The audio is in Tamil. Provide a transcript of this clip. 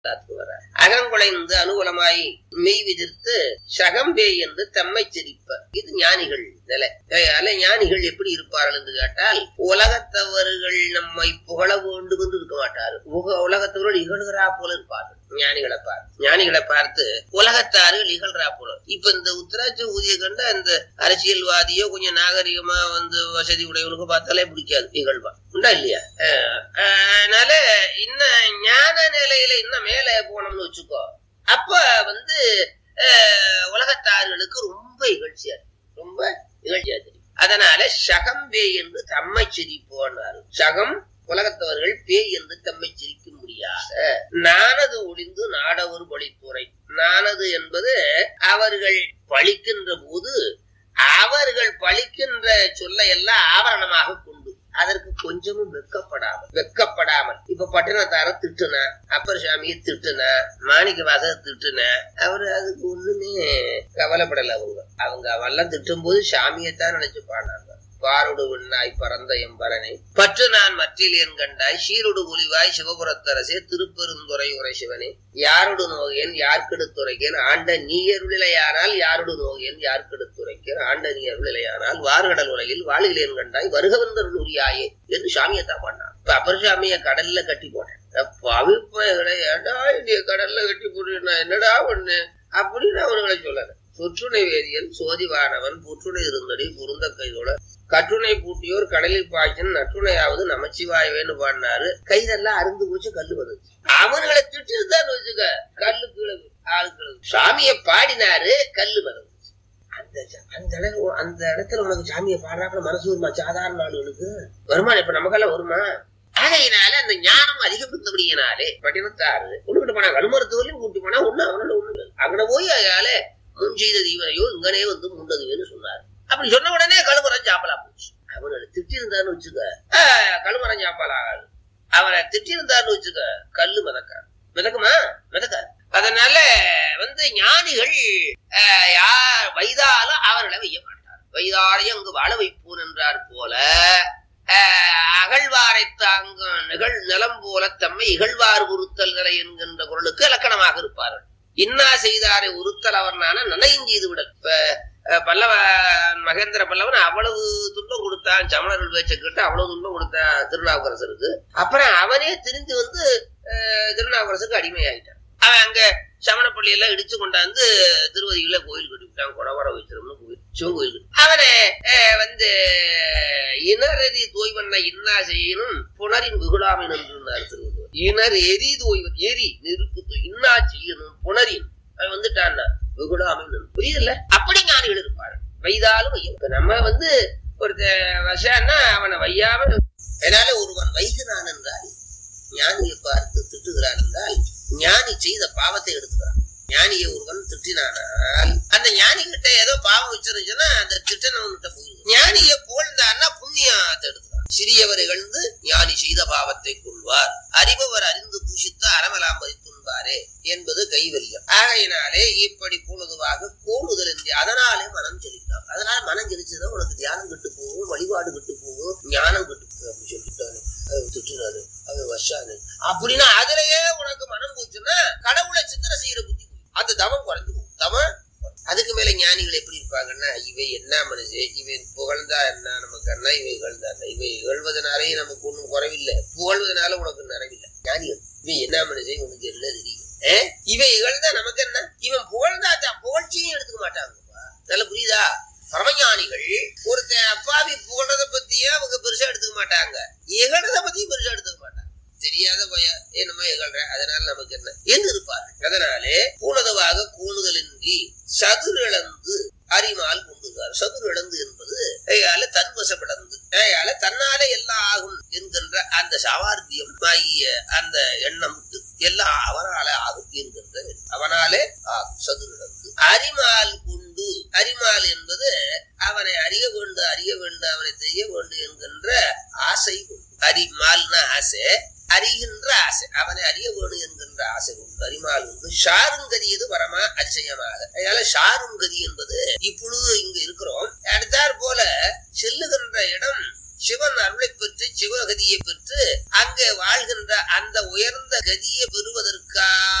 வர அகங்குலைந்து அனுகூலமாய் மெய் விதிர்த்து சகம்பே என்று தம்மை சிரிப்ப இது ஞானிகள் நிலை அல்ல ஞானிகள் எப்படி இருப்பார்கள் என்று கேட்டால் உலகத்தவர்கள் நம்மை புகழ வேண்டும் என்று இருக்க மாட்டார்கள் உக- உலகத்தவர்கள் இகழ்கிறா போல இருப்பார்கள் ஞானிகளை பார்த்து ஞானிகளை பார்த்து உலகத்தார்கள் இகழ்றா போல இப்ப இந்த உத்தராட்சி ஊதிய கண்ட இந்த அரசியல்வாதியோ கொஞ்சம் நாகரிகமா வந்து வசதி உடையவனுக்கு பார்த்தாலே பிடிக்காது இகழ்வா உண்டா இல்லையா அஹ் அதனால இன்னும் ஞான நிலையில இன்னும் மேலே போனோம்னு வச்சுக்கோ அப்ப வந்து அஹ், உலகத்தார்களுக்கு ரொம்ப இகழ்ச்சியா இருக்கு. ரொம்ப இகழ்ச்சியா தெரியும் அதனால சகம்பே என்று தம்மை சிரிப்போனார் சகம் உலகத்தவர்கள் பேய் என்று தம்மை சிரிக்க முடியாத நானது ஒளிந்து நாடவர் பழித்துறை நானது என்பது அவர்கள் பழிக்கின்ற போது அவர்கள் பழிக்கின்ற சொல்லை எல்லாம் ஆவரணமாக கொண்டு அதற்கு கொஞ்சமும் வெக்கப்படாமல் வெக்கப்படாமல் இப்ப பட்டினத்தார திட்டுன அப்பர் சாமியை திட்டுன மாணிக்க வாசக திட்டுன அவரு அதுக்கு ஒண்ணுமே கவலைப்படல அவங்க அவங்க அவெல்லாம் திட்டும் போது சாமியைத்தான் நினைச்சு பாடினாங்க பாருடு விண்ணாய் பறந்த எம்பரனை பற்று நான் மற்றிலேன் கண்டாய் சீருடு ஒளிவாய் சிவபுரத்தரசே திருப்பெருந்துறை உரை சிவனே யாருடு நோகேன் யார்கெடுத்துரைக்கேன் ஆண்ட நீயருளிலையானால் யாருடு நோகேன் யார்கெடுத்துரைக்கேன் ஆண்ட நீயருளிலையானால் வார்கடல் உலகில் வாழிலேன் கண்டாய் வருகவந்தருள் உரியாயே என்று சாமியைத்தான் பண்ணான் இப்ப அப்பர் சாமிய கடல்ல கட்டி போட்டேன் பவிப்பைகளை ஏடா இந்திய கடல்ல கட்டி போட்டு நான் என்னடா பண்ணு அப்படின்னு அவர்களை சொல்லல சொற்றுணை வேதியன் சோதிவானவன் புற்றுணை இருந்தடி புருந்த கைதோட கட்டுணை பூட்டியோர் கடலில் பாய்ச்சன் நற்றுணையாவது நமச்சிவாயவேன்னு பாடினாரு கைதெல்லாம் அருந்து போச்சு கல்லு வந்துச்சு அவன்களை திட்டிருந்தான்னு வச்சுக்க கல்லு கீழே ஆளு கீழே சாமியை பாடினாரு கல்லு வந்துச்சு அந்த ச- அந்த இடம் அந்த இடத்துல உனக்கு சாமியை பாடுறாப்புல மனசு வருமா சாதாரண ஆளுகளுக்கு வருமா இப்ப நமக்கெல்லாம் வருமா ஆகையினால அந்த ஞானம் அதிகம் இருந்தபடியினாலே பட்டினத்தாரு கொண்டுகிட்டு போனா கழுமரத்துவரையும் கூட்டி போனா ஒண்ணு அவனோட ஒண்ணு அங்கன போய் அயால முன் செய்த தீவனையோ இங்கனே வந்து முண்டதுவேன்னு சொன்னாரு அப்படி சொன்ன உடனே கழுமரம் சாம்பலா போச்சு அவனை திட்டிருந்தான்னு வச்சுக்க ஆஹ், கழுமரம் சாம்பல் ஆகாது அவனை திட்டிருந்தான்னு வச்சுக்க கல்லு மிதக்காது மிதக்குமா மிதக்காது அதனால வந்து ஞானிகள் ஆஹ், யார் வைதாலும் அவர்களை வைய மாட்டார் வைதாரையும் அங்கு வாழ வைப்போன் என்றார் போல ஆஹ், அகழ்வாரை தாங்கும் நிகழ் நிலம் போல தம்மை இகழ்வார் உறுத்தல் நிலை என்கின்ற குரலுக்கு இலக்கணமாக இருப்பார்கள் இன்னா செய்தாரை உறுத்தல் அவர்னான நனையும் செய்து விடல் இப்ப அஹ், பல்லவ மகேந்திர பல்லவன் அவ்வளவு துன்பம் கொடுத்தான் சமணர்கள் பேச்சை கேட்டு அவ்வளவு துன்பம் கொடுத்தான் திருநாவுக்கரசருக்கு அப்புறம் அவனே திரிந்து வந்து அஹ், திருநாவுக்கரசருக்கு அடிமையாயிட்டான் அவன் அங்க சமணப்பள்ளி எல்லாம் இடிச்சு கொண்டாந்து திருவதியில கோயில் கட்டிவிட்டான் கொடவர வச்சிரும்னு கோயில் சிவன் கோயில் அவனை அஹ், வந்து இனரதி தோய்வண்ண இன்னா செய்யணும் புனரின் விகுடாமின் என்றார் திருவள்ளுவர் இனர் எரி தோய்வன் எரி நெருப்பு தோய் இன்னா செய்யணும் புனரின் அவன் வந்துட்டான்னா வெகுடாமின் புரியுதுல்ல அப்படி ஞானிகள் இருப்பாரு வைதாலும் வையும் இப்ப நம்ம வந்து ஒருத்த வசான்னா அவனை வையாம அதனால ஒருவன் வைகிறான் என்றால் ஞானியை பார்த்து திட்டுகிறான் என்றால் ஞானி செய்த பாவத்தை எடுத்துக்கிறான் ஞானியை ஒருவன் திட்டினானால் அந்த ஞானி கிட்ட ஏதோ பாவம் வச்சிருந்துச்சுன்னா அந்த திட்டனவன்கிட்ட போயிடும் ஞானியை புகழ்ந்தான்னா புண்ணியத்தை எடுத்துக்கிறான் சிறியவர் இகழ்ந்து ஞானி செய்த பாவத்தை கொள்வார் அறிபவர் அறிந்து பூஷித்து அறமலாம் பறித்துண்பாரே என்பது கைவல்யம் ஆகையினாலே இப்படி பொழுதுவாக கோணுதல் என்று அதனாலே மனம் செலுத்தாம் அதனால மனம் செலுத்துதான் உனக்கு தியானம் கெட்டு போகும் வழிபாடு கெட்டு போகும் ஞானம் கெட்டு போகும் அப்படி சொல்லிட்டாரு அவன் திட்டுனாரு அவன் வஷானு அப்படின்னா அதுலயே உனக்கு மனம் போச்சுன்னா கடவுளை சிந்தனை செய்யற புத்தி போய் அந்த தவம் குறைஞ்சு போகும் தவம் அதுக்கு மேல ஞானிகள் எப்படி இருப்பாங்கன்னா இவை என்ன மனுஷே இவை புகழ்ந்தா என்ன நமக்கு என்ன இவை இகழ்ந்தா என்ன இவை இகழ்வதனாலேயே நமக்கு ஒண்ணும் குறைவில்லை புகழ்வதனால உனக்கு நிறைவில்லை ஞானிகள் இவன் என்ன மனுஷே உனக்கு என்ன தெரியும் ஏ? இவன் இகழ்ந்தா நமக்கு என்ன இவன் புகழ்ந்தா தான் புகழ்ச்சியும் எடுத்துக்க மாட்டாங்கப்பா நல்ல புரியுதா பரமஞானிகள் ஒருத்தன் அப்பாவி புகழ்றத பத்தியே அவங்க பெருசா எடுத்துக்க மாட்டாங்க இகழ்றத பத்தியும் பெருசா எடுத்துக்க மாட்டாங்க தெரியாத பய என்னமோ இகழ்ற அதனால நமக்கு என்ன என்று இருப்பார் அதனாலே பூனதவாக கூணுதலின்றி சதுரிழந்து அறிமால் கொண்டுகிறார் சதுரிழந்து என்பது ஏயால தன்வசப்படந்து ஏயால தன்னாலே எல்லாம் ஆகும் என்கின்ற அந்த சாவார்த்தியம் ஆகிய அந்த எண்ணம் எல்லாம் அவனால ஆகும் என்கின்ற அவனாலே ஆகும் சதுரிழந்து அறிமால் கொண்டு அறிமால் என்பது அவனை அறிய வேண்டும் அறிய வேண்டும் அவனை செய்ய வேண்டும் என்கின்ற ஆசை கொண்டு அறிமால்னா ஆசை அறிகின்ற ஆசை அவனை அறிய வேணும் என்கின்ற ஆசை உண்டு அறிமால் உண்டு ஷாருங்கதியது வரமா அதிசயமாக அதனால ஷாருங்கதி என்பது இப்பொழுது இங்கு இருக்கிறோம் அடுத்தாற் போல செல்லுகின்ற இடம் சிவன் அருளை பெற்று சிவகதியை பெற்று அங்கே வாழ்கின்ற அந்த உயர்ந்த கதியை பெறுவதற்கா